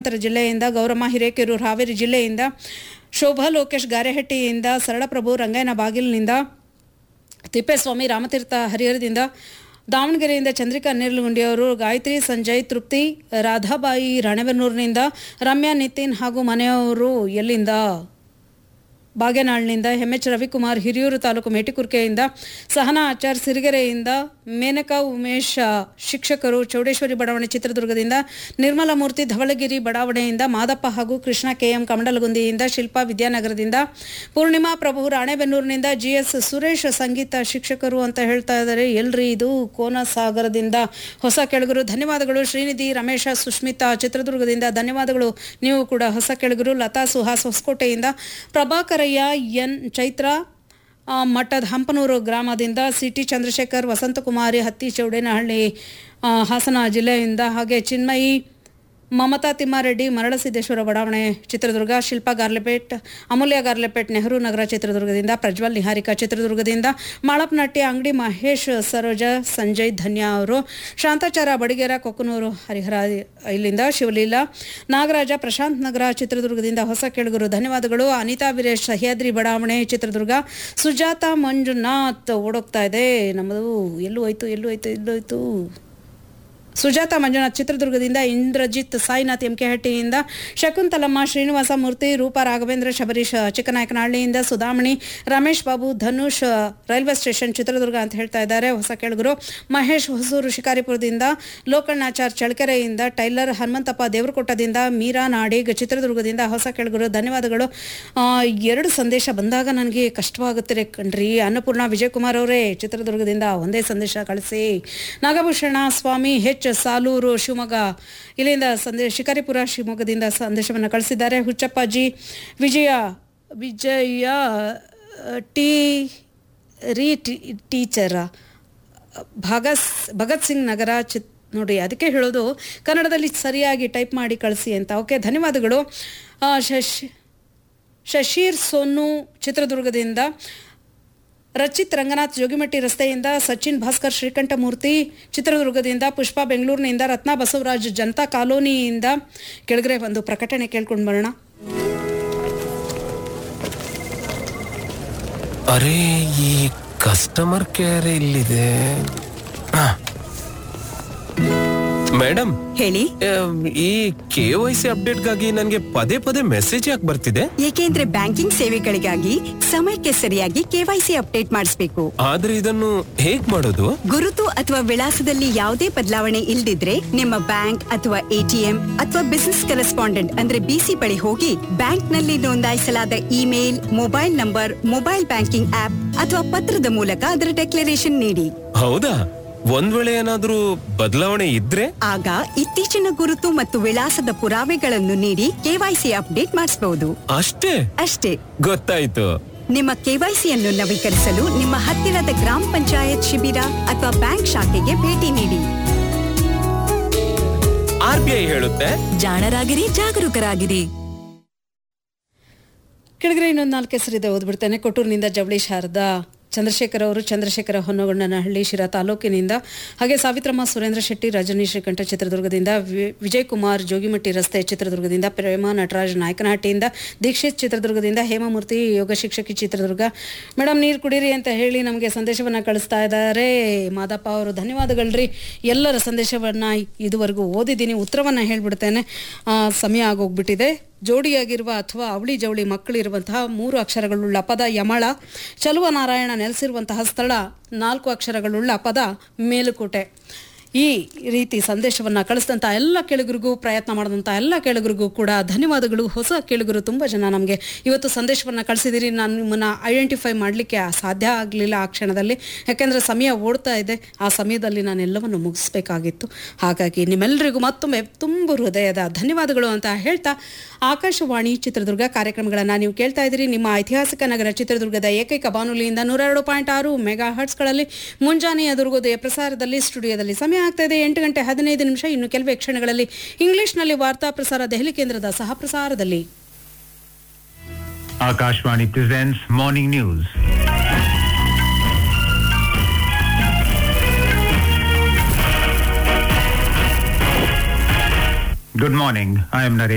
ಉತ್ತರ ಜಿಲ್ಲೆಯಿಂದ ಗೌರಮ್ಮ ಹಿರೇಕೆರೂರು ಹಾವೇರಿ ಜಿಲ್ಲೆಯಿಂದ ಶೋಭಾ ಲೋಕೇಶ್ ಗಾರೆಹಟ್ಟಿಯಿಂದ ಸರಳಪ್ರಭು ರಂಗಯ್ಯನ ಬಾಗಿಲಿನಿಂದ ತಿಪ್ಪೇಸ್ವಾಮಿ ರಾಮತೀರ್ಥ ಹರಿಹರದಿಂದ ದಾವಣಗೆರೆಯಿಂದ ಚಂದ್ರಿಕಾ ನೇರ್ಲುಗುಂಡಿಯವರು ಗಾಯತ್ರಿ ಸಂಜಯ್ ತೃಪ್ತಿ ರಾಧಾಬಾಯಿ ರಾಣೆಬೆನ್ನೂರಿನಿಂದ ರಮ್ಯಾ ನಿತಿನ್ ಹಾಗೂ ಮನೆಯವರು ಎಲ್ಲಿಂದ ಬಾಗೇನಾಳ್ನಿಂದ ಎಚ್ ರವಿಕುಮಾರ್ ಹಿರಿಯೂರು ತಾಲೂಕು ಮೇಟಿಕುರ್ಕೆಯಿಂದ ಸಹನಾ ಆಚಾರ್ ಸಿರಿಗೆರೆಯಿಂದ ಮೇನಕಾ ಉಮೇಶ್ ಶಿಕ್ಷಕರು ಚೌಡೇಶ್ವರಿ ಬಡಾವಣೆ ಚಿತ್ರದುರ್ಗದಿಂದ ನಿರ್ಮಲಾ ಮೂರ್ತಿ ಧವಳಗಿರಿ ಬಡಾವಣೆಯಿಂದ ಮಾದಪ್ಪ ಹಾಗೂ ಕೃಷ್ಣ ಕೆಎಂ ಕಮಂಡಲಗುಂದಿಯಿಂದ ಶಿಲ್ಪಾ ವಿದ್ಯಾನಗರದಿಂದ ಪೂರ್ಣಿಮಾ ಪ್ರಭು ರಾಣೆಬೆನ್ನೂರಿನಿಂದ ಜಿಎಸ್ ಸುರೇಶ್ ಸಂಗೀತ ಶಿಕ್ಷಕರು ಅಂತ ಹೇಳ್ತಾ ಇದ್ದಾರೆ ಎಲ್ರಿ ಇದು ಕೋನಸಾಗರದಿಂದ ಹೊಸ ಕೆಳಗರು ಧನ್ಯವಾದಗಳು ಶ್ರೀನಿಧಿ ರಮೇಶ ಸುಷ್ಮಿತಾ ಚಿತ್ರದುರ್ಗದಿಂದ ಧನ್ಯವಾದಗಳು ನೀವು ಕೂಡ ಹೊಸ ಕೆಳಗರು ಲತಾ ಸುಹಾಸ್ ಹೊಸಕೋಟೆಯಿಂದ ಪ್ರಭಾಕರಯ್ಯ ಎನ್ ಚೈತ್ರ ಆ, ಮಠದ ಹಂಪನೂರು ಗ್ರಾಮದಿಂದ ಸಿ ಟಿ ಚಂದ್ರಶೇಖರ್ ವಸಂತಕುಮಾರಿ ಹತ್ತಿ ಚೌಡೇನಹಳ್ಳಿ ಆ, ಹಾಸನ ಜಿಲ್ಲೆಯಿಂದ ಹಾಗೆ ಚಿನ್ಮಯಿ ಮಮತಾ ತಿಮ್ಮಾರೆಡ್ಡಿ ಮರಳಸಿದ್ದೇಶ್ವರ ಬಡಾವಣೆ ಚಿತ್ರದುರ್ಗ ಶಿಲ್ಪಾ ಗಾರ್ಲೆಪೇಟ್ ಅಮೂಲ್ಯ ಗಾರ್ಲೆಪೇಟ್ ನೆಹರು ನಗರ ಚಿತ್ರದುರ್ಗದಿಂದ ಪ್ರಜ್ವಲ್ ನಿಹಾರಿಕಾ ಚಿತ್ರದುರ್ಗದಿಂದ ಮಾಳಪ್ನಟ್ಟಿ ಅಂಗಡಿ ಮಹೇಶ್ ಸರೋಜ ಸಂಜಯ್ ಧನ್ಯ ಅವರು ಶಾಂತಾಚಾರ ಬಡಿಗೇರ ಕೊಕ್ಕನೂರು ಹರಿಹರ ಇಲ್ಲಿಂದ ಶಿವಲೀಲಾ ನಾಗರಾಜ ಪ್ರಶಾಂತ್ ನಗರ ಚಿತ್ರದುರ್ಗದಿಂದ ಹೊಸ ಕೆಳಗರು ಧನ್ಯವಾದಗಳು ಅನಿತಾ ವೀರೇಶ್ ಸಹ್ಯಾದ್ರಿ ಬಡಾವಣೆ ಚಿತ್ರದುರ್ಗ ಸುಜಾತ ಮಂಜುನಾಥ್ ಓಡೋಗ್ತಾ ಇದೆ ನಮ್ಮದು ಎಲ್ಲೂ ಹೋಯ್ತು ಎಲ್ಲೂ ಹೋಯ್ತು ಎಲ್ಲೂ ಹೋಯ್ತು ಸುಜಾತ ಮಂಜುನಾಥ್ ಚಿತ್ರದುರ್ಗದಿಂದ ಇಂದ್ರಜಿತ್ ಸಾಯಿನಾಥ್ ಎಂಕೆಹಟ್ಟಿಯಿಂದ ಶಕುಂತಲಮ್ಮ ಶ್ರೀನಿವಾಸ ಮೂರ್ತಿ ರೂಪಾ ರಾಘವೇಂದ್ರ ಶಬರೀಶ್ ಚಿಕ್ಕನಾಯಕನಹಳ್ಳಿಯಿಂದ ಸುಧಾಮಣಿ ರಮೇಶ್ ಬಾಬು ಧನುಷ್ ರೈಲ್ವೆ ಸ್ಟೇಷನ್ ಚಿತ್ರದುರ್ಗ ಅಂತ ಹೇಳ್ತಾ ಇದ್ದಾರೆ ಹೊಸ ಕೆಳಗರು ಮಹೇಶ್ ಹೊಸೂರು ಶಿಕಾರಿಪುರದಿಂದ ಲೋಕಣ್ಣಾಚಾರ್ ಚಳ್ಳಕೆರೆಯಿಂದ ಟೈಲರ್ ಹನುಮಂತಪ್ಪ ದೇವರಕೊಟ್ಟದಿಂದ ಮೀರಾ ನಾಡಿಗ್ ಚಿತ್ರದುರ್ಗದಿಂದ ಹೊಸ ಕೆಳಗರು ಧನ್ಯವಾದಗಳು ಆ, ಎರಡು ಸಂದೇಶ ಬಂದಾಗ ನನಗೆ ಕಷ್ಟವಾಗುತ್ತಿದೆ ಕಣ್ರಿ ಅನ್ನಪೂರ್ಣ ವಿಜಯಕುಮಾರ್ ಅವರೇ ಚಿತ್ರದುರ್ಗದಿಂದ ಒಂದೇ ಸಂದೇಶ ಕಳಿಸಿ ನಾಗಭೂಷಣ ಸ್ವಾಮಿ ಹೆಚ್ ಸಾಲೂರು ಶಿವಮೊಗ್ಗ ಇಲ್ಲಿಂದ ಸಂದೇಶ ಶಿಕಾರಿಪುರ ಶಿವಮೊಗ್ಗದಿಂದ ಸಂದೇಶವನ್ನು ಕಳಿಸಿದ್ದಾರೆ ಹುಚ್ಚಪ್ಪಾಜಿ ವಿಜಯ ವಿಜಯ ಅಹ್, ಟಿ ರೀ ಟಿ- ಟೀಚರ ಭಗತ್ ಭಗತ್ ಸಿಂಗ್ ನಗರ ಚಿತ್ ನೋಡಿ ಅದಕ್ಕೆ ಹೇಳೋದು ಕನ್ನಡದಲ್ಲಿ ಸರಿಯಾಗಿ ಟೈಪ್ ಮಾಡಿ ಕಳಿಸಿ ಅಂತ ಓಕೆ ಧನ್ಯವಾದಗಳು ಆ, ಶಶಿ ಶಶೀರ್ ಸೋನು ಚಿತ್ರದುರ್ಗದಿಂದ ರಚಿತ್ ರಂಗನಾಥ್ ಜೋಗಿಮಟ್ಟಿ ರಸ್ತೆಯಿಂದ ಸಚಿನ್ ಭಾಸ್ಕರ್ ಶ್ರೀಕಂಠಮೂರ್ತಿ ಚಿತ್ರದುರ್ಗದಿಂದ ಪುಷ್ಪಾ ಬೆಂಗಳೂರಿನಿಂದ ರತ್ನ ಬಸವರಾಜ್ ಜನತಾ ಕಾಲೋನಿಯಿಂದ ಕೆಳಗಡೆ ಒಂದು ಪ್ರಕಟಣೆ ಕೇಳ್ಕೊಂಡು ಬರೋಣ ಅರೆ ಈ ಕಸ್ಟಮರ್ ಕೇರ್ ಇಲ್ಲಿದೆ ಮೇಡಮ್ ಹೇಳಿ ಈ ಕೆ ವೈ ಸಿ ಅಪ್ಡೇಟ್ಗಾಗಿ ನನಗೆ ಪದೇ ಪದೇ ಮೆಸೇಜ್ ಯಾಕೆ ಬರ್ತಿದೆ ಏಕೆಂದ್ರೆ ಬ್ಯಾಂಕಿಂಗ್ ಸೇವೆಗಳಿಗಾಗಿ ಸಮಯಕ್ಕೆ ಸರಿಯಾಗಿ ಕೆವೈಸಿ ಅಪ್ಡೇಟ್ ಮಾಡಿಸಬೇಕು ಆದ್ರೆ ಇದನ್ನು ಹೇಗ್ ಮಾಡೋದು ಗುರುತು ಅಥವಾ ವಿಳಾಸದಲ್ಲಿ ಯಾವುದೇ ಬದಲಾವಣೆ ಇಲ್ದಿದ್ರೆ ನಿಮ್ಮ ಬ್ಯಾಂಕ್ ಅಥವಾ ಎಟಿಎಂ ಅಥವಾ ಬಿಸಿನೆಸ್ ಕರೆಸ್ಪಾಂಡೆಂಟ್ ಅಂದ್ರೆ ಬಿಸಿ ಬಳಿ ಹೋಗಿ ಬ್ಯಾಂಕ್ ನಲ್ಲಿ ನೋಂದಾಯಿಸಲಾದ email mobile number mobile banking app ಅಥವಾ ಪತ್ರದ ಮೂಲಕ ಅದರ ಡೆಕ್ಲರೇಷನ್ ನೀಡಿ ಹೌದಾ ಒಂದ್ ವೇಳೆ ಏನಾದ್ರೂ ಬದಲಾವಣೆ ಇದ್ರೆ ಆಗ ಇತ್ತೀಚಿನ ಗುರುತು ಮತ್ತು ವಿಳಾಸದ ಪುರಾವೆಗಳನ್ನು ನೀಡಿ ಕೆವೈಸಿ ಅಪ್ಡೇಟ್ ಮಾಡಿಸಬಹುದು ಅಷ್ಟೇ ಅಷ್ಟೇ ಗೊತ್ತಾಯ್ತು ನಿಮ್ಮ ಕೆವೈಸಿಯನ್ನು ನವೀಕರಿಸಲು ನಿಮ್ಮ ಹತ್ತಿರದ ಗ್ರಾಮ ಪಂಚಾಯತ್ ಶಿಬಿರ ಅಥವಾ ಬ್ಯಾಂಕ್ ಶಾಖೆಗೆ ಭೇಟಿ ನೀಡಿ ಆರ್ ಬಿ ಐ ಹೇಳುತ್ತೆ ಜಾಣರಾಗಿರಿ ಜಾಗರೂಕರಾಗಿರಿ ಕೆಳಗಡೆ ಇನ್ನೊಂದು ನಾಲ್ಕು ಹೆಸರಿದೆ ಓದ್ಬಿಡ್ತೇನೆ ಕೊಟ್ಟೂರಿನಿಂದ ಜವಳಿ ಶಾರದಾ ಚಂದ್ರಶೇಖರ್ ಅವರು ಚಂದ್ರಶೇಖರ ಹೊನ್ನಗೊಂಡನಹಳ್ಳಿ ಶಿರಾ ತಾಲೂಕಿನಿಂದ ಹಾಗೆ ಸಾವಿತ್ರಮ್ಮ ಸುರೇಂದ್ರ ಶೆಟ್ಟಿ ರಜನಿ ಶ್ರೀಕಂಠ ಚಿತ್ರದುರ್ಗದಿಂದ ವಿ- ವಿಜಯ್ ಕುಮಾರ್ ಜೋಗಿಮಟ್ಟಿ ರಸ್ತೆ ಚಿತ್ರದುರ್ಗದಿಂದ ಪ್ರೇಮ ನಟರಾಜ್ ನಾಯಕನಹಟ್ಟಿಯಿಂದ ದೀಕ್ಷಿತ್ ಚಿತ್ರದುರ್ಗದಿಂದ ಹೇಮಮೂರ್ತಿ ಯೋಗ ಶಿಕ್ಷಕಿ ಚಿತ್ರದುರ್ಗ ಮೇಡಮ್ ನೀರು ಕುಡೀರಿ ಅಂತ ಹೇಳಿ ನಮಗೆ ಸಂದೇಶವನ್ನು ಕಳಿಸ್ತಾ ಇದ್ದಾರೆ ಮಾದಪ್ಪ ಅವರು ಧನ್ಯವಾದಗಳ್ರಿ ಎಲ್ಲರ ಸಂದೇಶವನ್ನು ಇದುವರೆಗೂ ಓದಿದ್ದೀನಿ ಉತ್ತರವನ್ನು ಹೇಳ್ಬಿಡ್ತೇನೆ ಆ, ಸಮಯ ಆಗೋಗ್ಬಿಟ್ಟಿದೆ ಜೋಡಿಯಾಗಿರುವ ಅಥವಾ ಅವಳಿ ಜವಳಿ ಮಕ್ಕಳಿರುವಂತಹ ಮೂರು ಅಕ್ಷರಗಳುಳ್ಳ ಪದ ಯಮಳ ಚಲುವ ನಾರಾಯಣ ನೆಲೆಸಿರುವಂತಹ ಸ್ಥಳ ನಾಲ್ಕು ಅಕ್ಷರಗಳುಳ್ಳ ಪದ ಮೇಲುಕೋಟೆ ಈ ರೀತಿ ಸಂದೇಶವನ್ನು ಕಳಿಸಿದಂಥ ಎಲ್ಲ ಕೆಳಗರಿಗೂ ಪ್ರಯತ್ನ ಮಾಡಿದಂಥ ಎಲ್ಲ ಕೆಳಗರಿಗೂ ಕೂಡ ಧನ್ಯವಾದಗಳು ಹೊಸ ಕೆಳಗರು ತುಂಬ ಜನ ನಮಗೆ ಇವತ್ತು ಸಂದೇಶವನ್ನು ಕಳಿಸಿದ್ದೀರಿ ನಾನು ನಿಮ್ಮನ್ನು ಐಡೆಂಟಿಫೈ ಮಾಡಲಿಕ್ಕೆ ಸಾಧ್ಯ ಆಗಲಿಲ್ಲ ಆ ಕ್ಷಣದಲ್ಲಿ ಯಾಕೆಂದರೆ ಸಮಯ ಓಡ್ತಾ ಇದೆ ಆ ಸಮಯದಲ್ಲಿ ನಾನು ಎಲ್ಲವನ್ನು ಮುಗಿಸ್ಬೇಕಾಗಿತ್ತು ಹಾಗಾಗಿ ನಿಮ್ಮೆಲ್ಲರಿಗೂ ಮತ್ತೊಮ್ಮೆ ತುಂಬ ಹೃದಯದ ಧನ್ಯವಾದಗಳು ಅಂತ ಹೇಳ್ತಾ ಆಕಾಶವಾಣಿ ಚಿತ್ರದುರ್ಗ ಕಾರ್ಯಕ್ರಮಗಳನ್ನು ನೀವು ಕೇಳ್ತಾ ಇದ್ದೀರಿ ನಿಮ್ಮ ಐತಿಹಾಸಿಕ ನಗರ ಚಿತ್ರದುರ್ಗದ ಏಕೈಕ ಬಾನುಲಿಯಿಂದ ನೂರೆರಡು ಪಾಯಿಂಟ್ ಆರು ಮೆಗಾ ಹರ್ಟ್ಸ್ಗಳಲ್ಲಿ ಮುಂಜಾನೆಯ ದುರ್ಗೋದಯ ಪ್ರಸಾರದಲ್ಲಿ ಸ್ಟುಡಿಯೋದಲ್ಲಿ ಸಮಯ ಆಗ್ತಾ ಇದೆ ಎಂಟು ಗಂಟೆ ಹದಿನೈದು ನಿಮಿಷ ಇನ್ನು ಕೆಲವೇ ಕ್ಷಣಗಳಲ್ಲಿ ಇಂಗ್ಲಿಷ್ನಲ್ಲಿ ವಾರ್ತಾ ಪ್ರಸಾರ ದೆಹಲಿ ಕೇಂದ್ರದ ಸಹ ಪ್ರಸಾರದಲ್ಲಿ Akashvani presents Morning News. Good morning. I am Naresh.